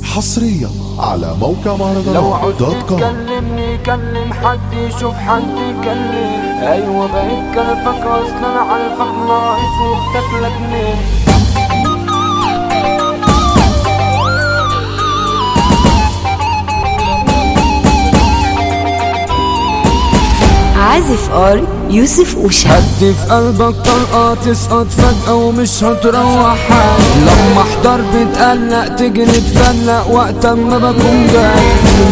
حصريا على موقع لو مهرجانات عوزت دوت كوم تكلمني كلم حد يشوف حد يكلم ايوه بقيت كلفك اصلا عارفك ناقص وبتاكلك منين عازف ار يوسف أوشا هدي في قلبك طلقة تسقط فجأة ومش هتروح حاجة لما احضر بتقلق تجري تفلق وقت ما بكون جاي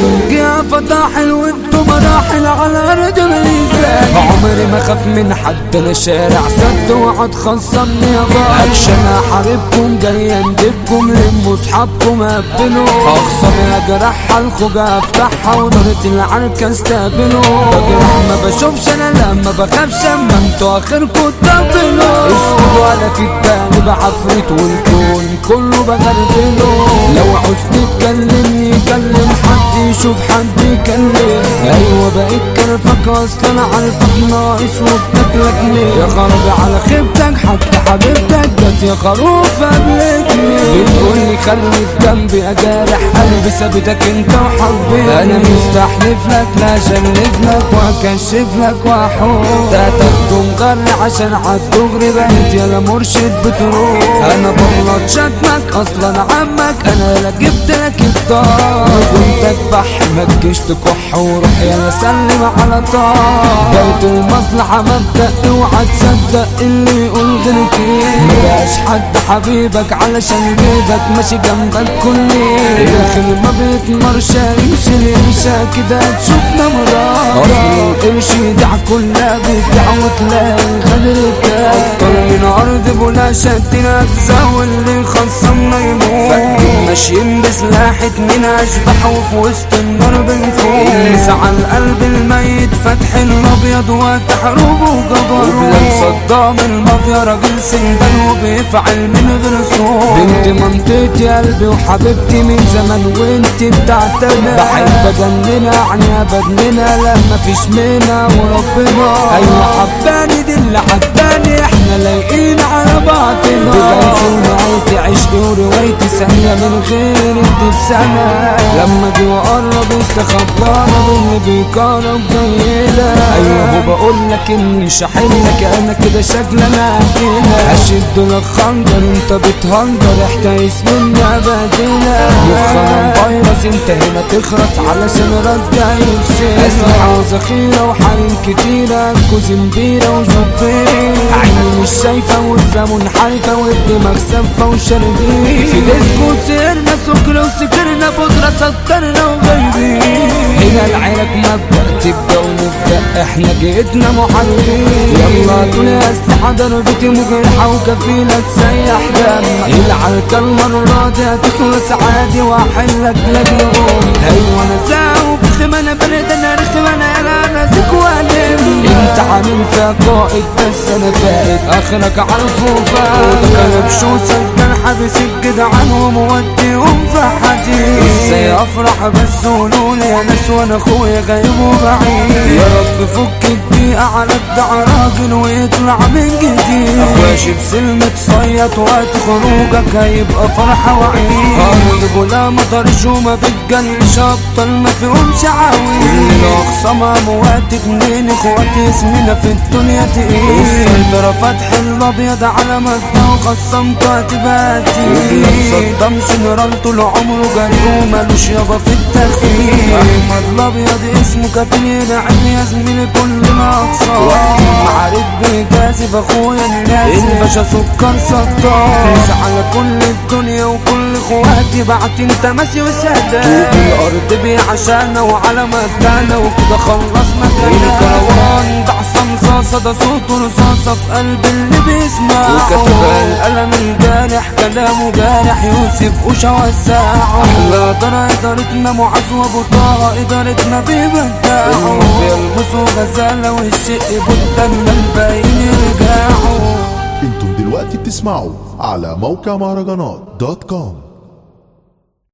جه فتح وانتو مراحل على ارض الميزان عمري ما خاف من حد انا شارع سد وقعد خصمني يا بابا اكشن احاربكم جاي اندبكم لموا اصحابكم قبلوا اخصم يا جرح الخوجة افتحها ونارة العركة استقبلوا بجرح ما بشوفش انا لما بخافش اما انتوا اخركم تقبلوا اسكتوا على في التاني بعفريت والكون كله بغربله لو عوزت تكلمني كلم حد يشوف حد يكلم ايوه بقيت كرفك اصلا عارفك ناقص وبتاكلك ليه يا خرابي على خيبتك حتى حبيبتك جت يا خروف قبلتني بتقولي خلي جنبي اجارح قلبي سابتك انت وحبيبي انا مستحلف لك لا اشلف لك واكشف لك واحوم ده تاخده مغري عشان عالدغري بقيت يلا مرشد بتروح انا بغلط شتمك اصلا عمك انا لا جبت لك الدار كنت اكبح ما تجيش تكح وروح يلا سلم على طار بيت المصلحة مبدأ اوعى تصدق اللي يقول غير كده مبقاش حد حبيبك علشان بيدك ماشي جنبك كل الخير ما بيتمرش يمشي الانشا كده تشوفنا مرار اصل القرش يدع كلها بيدع وتلاقي الغدر بتاعك اكتر من ارض بولا شدنا اجزاء واللي خصمنا يموت فاكرين ماشيين بسلاح اتنين اشبح وفي وسط النار بنفوق المس على القلب الميت فتح الابيض وتحروب وجبروت وبلاد صدام المافيا راجل سندان وبيفعل من غير صوت بنت منطقتي قلبي وحبيبتي من زمان وانت بتاعتنا بحب اجننا عنيا بدننا لا مفيش منها وربنا ايوه حباني دي اللي عجباني احنا لايقين على بعضنا بدايتي ونهايتي عشقي وروايتي ثانية من غير انت بسنة لما جي وقرب استخبانا باللي بيقرب جايلة ايوه بقول لك اني مش هحلك انا كده شكل انا هجيلك اشد لك خنجر انت بتهنجر احتايس مني ابدلك مخنا فيروس انت هنا تخرس علشان رجع يفسد اسلحة وذخيرة وحريم كتيرة كوزمبيرة وجبير عيني مش شايفة والزمن حالفة والدماغ سفة وشربين في ديسكو سهرنا سكر وسكرنا بودرة سكرنا وغيبين هنا العيلك مبدأ تبدأ ونبدأ احنا جيتنا محاربين يلا دول اسلحة ضربتي مجرحة وكفيلة تسيح دمك العركة المرة دي هتخلص عادي واحلك لجلهم ايوه انا زاوب رخم انا برد انا رخم انا يلا انا زك والم انت عامل فيها قائد بس انا فائد اخرك عارفه فاهم انا بشوسك كان حابس الجدعان وموديهم في حديد ازاي افرح بس قولولي يا ناس وانا اخويا غايب وبعيد يا رب فك الدقيقة على الدع راجل ويطلع من جديد اخويا شيب سلمة صيط وقت خروجك هيبقى فرحة وعيد ارض بلا مطرش وما بتجلش ابطال ما فيهمش عاوي كل اخصام اموات اتنين اخواتي اسمنا في الدنيا تقيل السيطرة فتح الابيض على مدة وخصمت هتبقى تقيل صدام جنرال طول عمره جري ومالوش يابا في التخفيف احمد الابيض اسمه كفيل يدعم يا زميلي كل ما اقصى معارك بيجازف اخويا الناس الباشا سكر سطار نسى على كل الدنيا وكل اخواتي بعت انت ماشي وسادات الارض بيه عشانا وعلى مكاننا وكده خلصنا كلام الكروان ده عصام صاصة ده صوته رصاصة في قلب اللي بيسمعه وكتب القلم الجارح كلامه جارح يوسف وشا وساعه احلى دار ادارتنا معاذ وابو طه ادارتنا بيبدعوا في المسو غزالة والشق بدا من الباقيين يرجعوا انتم دلوقتي بتسمعوا على موقع مهرجانات دوت كوم